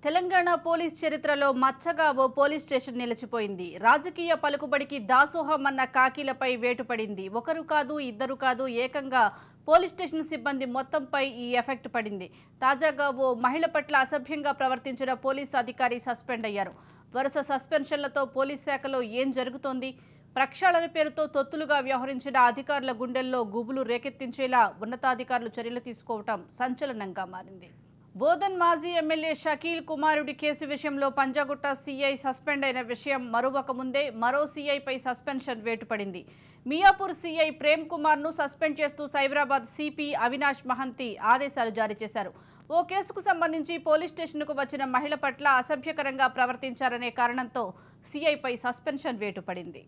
Telangana police చరిత్రలో మచ్చగా ఓ police station నిలిచిపోయింది రాజకీయ పలుకుబడికి దాసోహం అన్న కాకీలపై వేటుపడింది ఒకరు కాదు ఇద్దరు కాదు ఏకంగా పోలీస్ స్టేషన్ సిబ్బంది మొత్తంపై ఈ ఎఫెక్ట్ పడింది తాజాగా ఓ మహిళ పట్ల అసభ్యంగా ప్రవర్తించిన పోలీస్ అధికారి సస్పెండ్ అయ్యారు వరుస సస్పెన్షన్లతో పోలీస్ శాఖలో ఏం జరుగుతోంది ప్రక్షాళన పేరుతో తొత్తులుగా వ్యవహరించిన అధికారుల గుండెల్లో గుబులు రేకెత్తించేలా ఉన్నతాధికారులు చర్యలు తీసుకోవటం సంచలనంగా మారింది బోధన్ మాజీ ఎమ్మెల్యే షకీల్ కుమారుడి కేసు విషయంలో పంజాగుట్ట సీఐ సస్పెండ్ అయిన విషయం మరొక ముందే మరో సీఐపై సస్పెన్షన్ వేటుపడింది మియాపూర్ సీఐ ప్రేమ్ కుమార్ను సస్పెండ్ చేస్తూ సైబరాబాద్ సిపి అవినాష్ మహంతి ఆదేశాలు జారీ చేశారు ఓ కేసుకు సంబంధించి పోలీస్ స్టేషన్కు వచ్చిన మహిళ పట్ల అసభ్యకరంగా ప్రవర్తించారనే కారణంతో సీఐపై సస్పెన్షన్ వేటుపడింది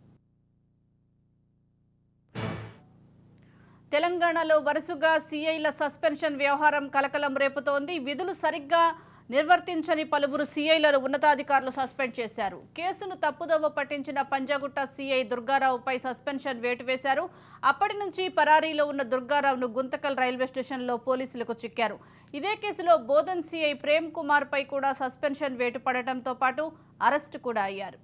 తెలంగాణలో వరుసగా సీఐల సస్పెన్షన్ వ్యవహారం కలకలం రేపుతోంది విధులు సరిగ్గా నిర్వర్తించని పలువురు సీఐలను ఉన్నతాధికారులు సస్పెండ్ చేశారు కేసును తప్పుదోవ పట్టించిన పంజాగుట్ట సీఐ దుర్గారావుపై సస్పెన్షన్ వేటు వేశారు అప్పటి నుంచి పరారీలో ఉన్న దుర్గారావును గుంతకల్ రైల్వే స్టేషన్లో పోలీసులకు చిక్కారు ఇదే కేసులో బోధన్ సీఐ ప్రేమ్ కుమార్పై కూడా సస్పెన్షన్ వేటు పడటంతో పాటు అరెస్టు కూడా అయ్యారు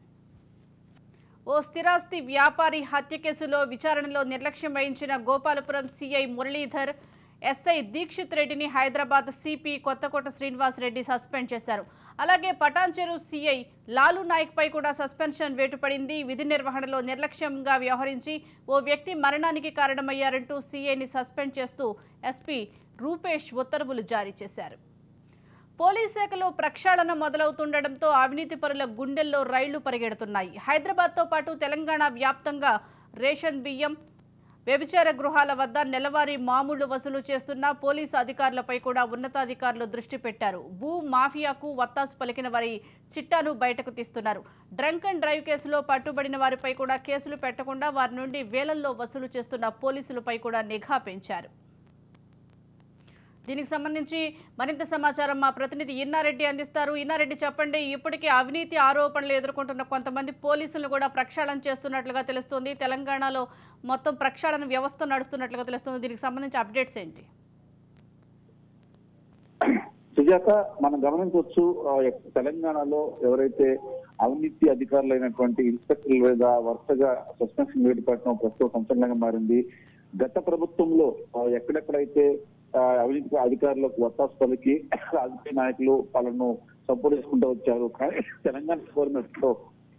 ఓ స్థిరాస్తి వ్యాపారి హత్య కేసులో విచారణలో నిర్లక్ష్యం వహించిన గోపాలపురం సీఐ మురళీధర్ ఎస్ఐ దీక్షిత్ రెడ్డిని హైదరాబాద్ సిపి కొత్తకోట శ్రీనివాస్ రెడ్డి సస్పెండ్ చేశారు అలాగే పటాన్చెరు సీఐ లాలు నాయక్పై కూడా సస్పెన్షన్ వేటుపడింది విధి నిర్వహణలో నిర్లక్ష్యంగా వ్యవహరించి ఓ వ్యక్తి మరణానికి కారణమయ్యారంటూ సీఐని సస్పెండ్ చేస్తూ ఎస్పీ రూపేష్ ఉత్తర్వులు జారీ చేశారు పోలీస్ శాఖలో ప్రక్షాళన మొదలవుతుండటంతో అవినీతి పరుల గుండెల్లో రైళ్లు పరిగెడుతున్నాయి హైదరాబాద్తో పాటు తెలంగాణ వ్యాప్తంగా రేషన్ బియ్యం వ్యభిచార గృహాల వద్ద నెలవారీ మామూళ్లు వసూలు చేస్తున్న పోలీసు అధికారులపై కూడా ఉన్నతాధికారులు దృష్టి పెట్టారు భూ మాఫియాకు వత్తాసు పలికిన వారి చిట్టాను బయటకు తీస్తున్నారు డ్రంక్ అండ్ డ్రైవ్ కేసులో పట్టుబడిన వారిపై కూడా కేసులు పెట్టకుండా వారి నుండి వేలల్లో వసూలు చేస్తున్న పోలీసులపై కూడా నిఘా పెంచారు దీనికి సంబంధించి మరింత సమాచారం మా ప్రతినిధి ఇన్నారెడ్డి అందిస్తారు ఇన్నారెడ్డి చెప్పండి ఇప్పటికే అవినీతి ఆరోపణలు ఎదుర్కొంటున్న కొంతమంది పోలీసులు కూడా ప్రక్షాళన చేస్తున్నట్లుగా తెలుస్తుంది తెలంగాణలో మొత్తం ప్రక్షాళన వ్యవస్థ నడుస్తున్నట్లుగా తెలుస్తుంది దీనికి సంబంధించి అప్డేట్స్ ఏంటి సుజాత మనం గమనించవచ్చు ఆ, ఎక్- తెలంగాణలో ఎవరైతే అవినీతి అధికారులైనటువంటి ఇన్స్పెక్టర్ల మీద వరుసగా సస్పెన్షన్ వేటు పెట్టడం ప్రస్తుతం సంచలనంగా మారింది గత ప్రభుత్వంలో ఆ, ఎక్కడెక్కడైతే ఆ, అవినీతి అధికారులకు వత్తాసు పలికి రాజకీయ నాయకులు వాళ్ళను సపోర్ట్ చేసుకుంటూ వచ్చారు కానీ తెలంగాణ గవర్నమెంట్ లో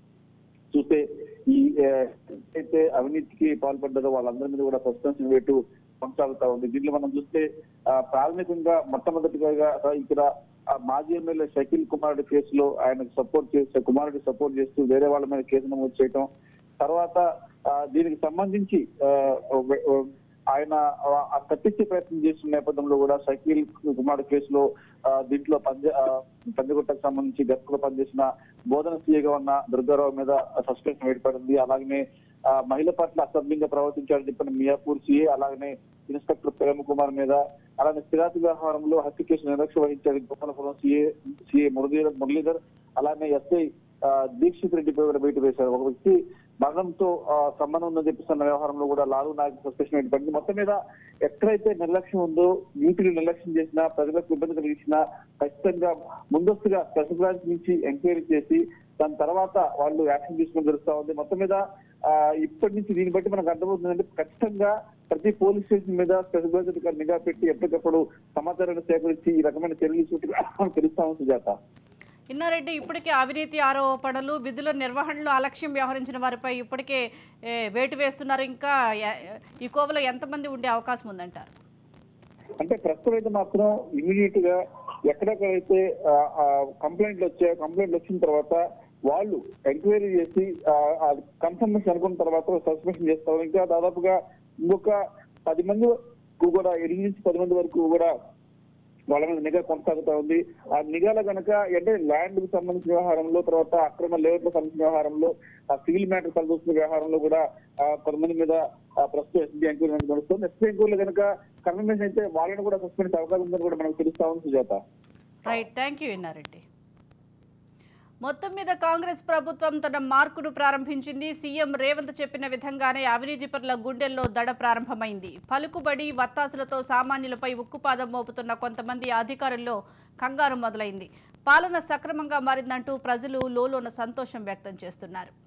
చూస్తే ఈ ఏ, అయితే అవినీతికి పాల్పడ్డారో వాళ్ళందరి మీద కూడా సస్పెన్షన్ వేటు కొనసాగుతా ఉంది దీంట్లో మనం చూస్తే ఆ, ప్రాథమికంగా మొట్టమొదటిగా ఇక్కడ ఆ మాజీ ఎమ్మెల్యే షకీల్ కుమారుడి కేసులో ఆయనకు సపోర్ట్ చేస్తే కుమారుడి సపోర్ట్ చేస్తూ వేరే వాళ్ళ మీద కేసు నమోదు చేయటం తర్వాత ఆ, దీనికి సంబంధించి ఆ, ఒక- ఒక- ఆయన ఆ తప్పించే ప్రయత్నం చేస్తున్న నేపథ్యంలో కూడా షకీల్ కుమారుడు కేసులో ఆ, దీంట్లో పంజ ఆ, పంజగుట్టకు సంబంధించి గతంలో పనిచేసిన బోధన సీఏగా ఉన్న దుర్గారావు మీద సస్పెన్షన్ ఏర్పడింది అలాగనే ఆ, మహిళ పట్ల అసభ్యంగా ప్రవర్తించాలని చెప్పిన మియాపూర్ సీఏ అలాగనే ఇన్స్పెక్టర్ ప్రేమ్ కుమార్ మీద అలాగే స్థిరాతి వ్యవహారంలో హత్య కేసు నిర్లక్ష్యం వహించాడు గోపాలపురం సీఏ సీఏ మురళీధర్ మురళీధర్ అలానే ఎస్ఐ ఆ, దీక్షిత్ రెడ్డిపై కూడా బయట వేశారు ఒక వ్యక్తి మరణంతో ఆ, సంబంధం ఉందని చెప్పిస్తున్న వ్యవహారంలో కూడా లాలు నాయక్ సస్పెన్షన్ ఏర్పడింది మొత్తం మీద ఎక్కడైతే నిర్లక్ష్యం ఉందో డ్యూటీని నిర్లక్ష్యం చేసినా ప్రజలకు ఇబ్బంది కలిగించినా ఖచ్చితంగా ముందస్తుగా స్పెషల్ బ్రాంచ్ నుంచి ఎంక్వైరీ చేసి దాని తర్వాత వాళ్ళు యాక్షన్ తీసుకుని తెలుస్తా ఉంది మొత్తం మీద ఆ, ఇప్పటి నుంచి దీన్ని బట్టి మనకు అర్థమవుతుందంటే ఖచ్చితంగా ప్రతి పోలీస్ స్టేషన్ మీద స్పెషల్ బ్రాంచ్ అధికారులు నిఘా పెట్టి ఎప్పటికప్పుడు సమాచారాన్ని సేకరించి ఈ రకమైన చర్యలు తీసుకుంటే తెలుస్తా ఉంది సుజాత ఇన్నారెడ్డి ఇప్పటికే అవినీతి ఆరోపణలు విధుల నిర్వహణలో అలక్ష్యం వ్యవహరించిన వారిపై ఇప్పటికే ఏ, వేటు వేస్తున్నారు ఇంకా ఎ- ఈ కోవలో ఎంతమంది ఉండే అవకాశం ఉందంటారు అంటే ప్రస్తుతం అయితే మాత్రం ఇమీడియట్ గా ఎక్కడెక్కడైతే కంప్లైంట్లు వచ్చాయో కంప్లైంట్లు వచ్చిన తర్వాత వాళ్ళు ఎంక్వైరీ చేసి కన్ఫర్మేషన్ అనుకున్న తర్వాత సస్పెన్షన్ చేస్తారు ఇంకా దాదాపుగా ఇంకొక పది మంది కూడా ఎనిమిది నుంచి పది మంది వరకు కూడా వాళ్ళ మీద నిఘా కొనసాగుతా ఉంది ఆ నిఘాలో కనుక అంటే ల్యాండ్ కు సంబంధించిన వ్యవహారంలో తర్వాత అక్రమ లేఅవుట్ సంబంధించిన వ్యవహారంలో ఆ సివిల్ మ్యాటర్ సంబంధించిన వ్యవహారంలో కూడా ఆ, కొంతమంది మీద ఆ, ప్రస్తుతం ఎస్బీ ఎంక్వైరీ నడుస్తుంది ఎస్బీ ఎంక్వైరీలో కనుక కన్ఫర్మేషన్ అయితే వాళ్ళని కూడా సస్పెండ్ చేసే అవకాశం ఉందని కూడా మనకు తెలుస్తా ఉంది Sujatha right thank you Innareddy మొత్తం మీద కాంగ్రెస్ ప్రభుత్వం తన మార్కును ప్రారంభించింది సీఎం రేవంత్ చెప్పిన విధంగానే అవినీతి పరుల గుండెల్లో దడ ప్రారంభమైంది పలుకుబడి వత్తాసులతో సామాన్యులపై ఉక్కుపాదం మోపుతున్న కొంతమంది అధికారుల్లో కంగారు మొదలైంది పాలన సక్రమంగా మారిందంటూ ప్రజలు లోలోన సంతోషం వ్యక్తం చేస్తున్నారు